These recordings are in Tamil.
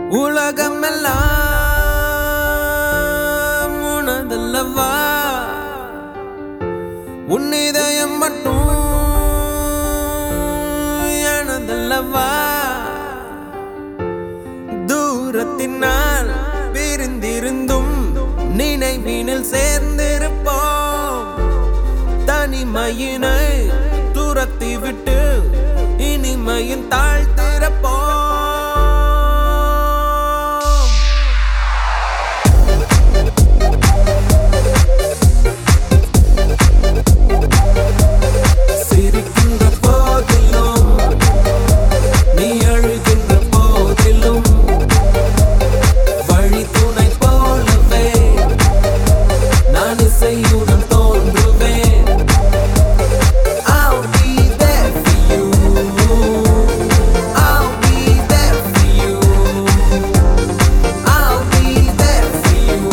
உலகமெல்லாம் உனதல்லவா உன் இதயம் மட்டும் எனதல்லவா தூரத்தினால் பிரிந்திருந்தும் நினைவினில் சேர்ந்திருப்போம் தனிமையினை துரத்தி விட்டு இனிமையின் தாழ்த்திருப்போம் சிரிக்கின்ற போதிலும் நீ அழுகின்ற போதிலும் வழி துணை போலவே நான் இசையுடன் தோன்றுவேன் I'll be there for you I'll be there for you I'll be there for you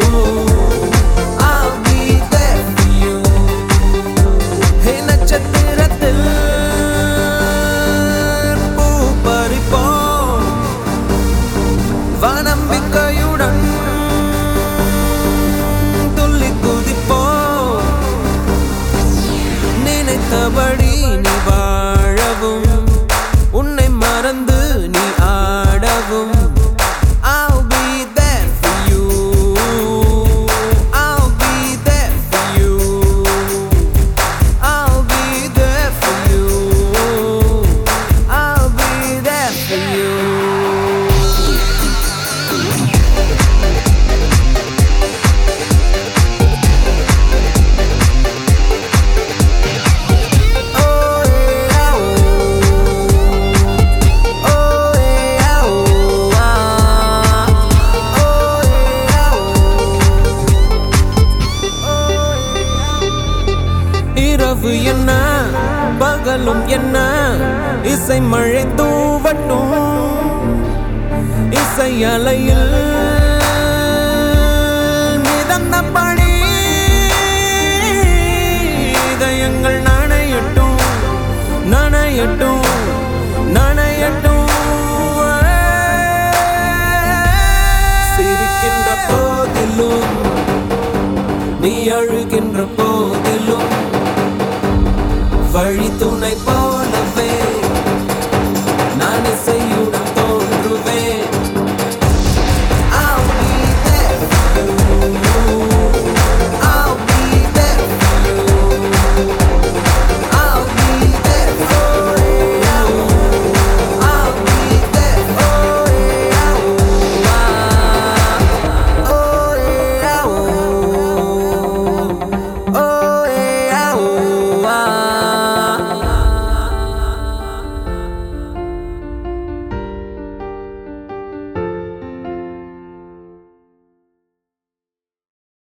I'll be there for you ஹே நட்சத்திரத்தில் பூ பறிப்போம் வனம்பிக்கையுடன் துள்ளி குதிப்போம் நினைத்தபடி நீ வாழவும் உன்னை மறந்து நீ ஆடவும் I'll be there for you I'll be there for you I'll be there for you I'll be there for you Oh yeah, oh, oh yeah, oh, ah, oh yeah, oh. இரவு என்ன பகலும் என்ன இசை மழை தூவட்டும் இசை அலையில் மிதந்தபடி இதயங்கள் நனையட்டும் நனையட்டும் நனையட்டும் சிரிக்கின்ற போதிலும் நீ அழுகின்ற போதிலும் வழி துணை போ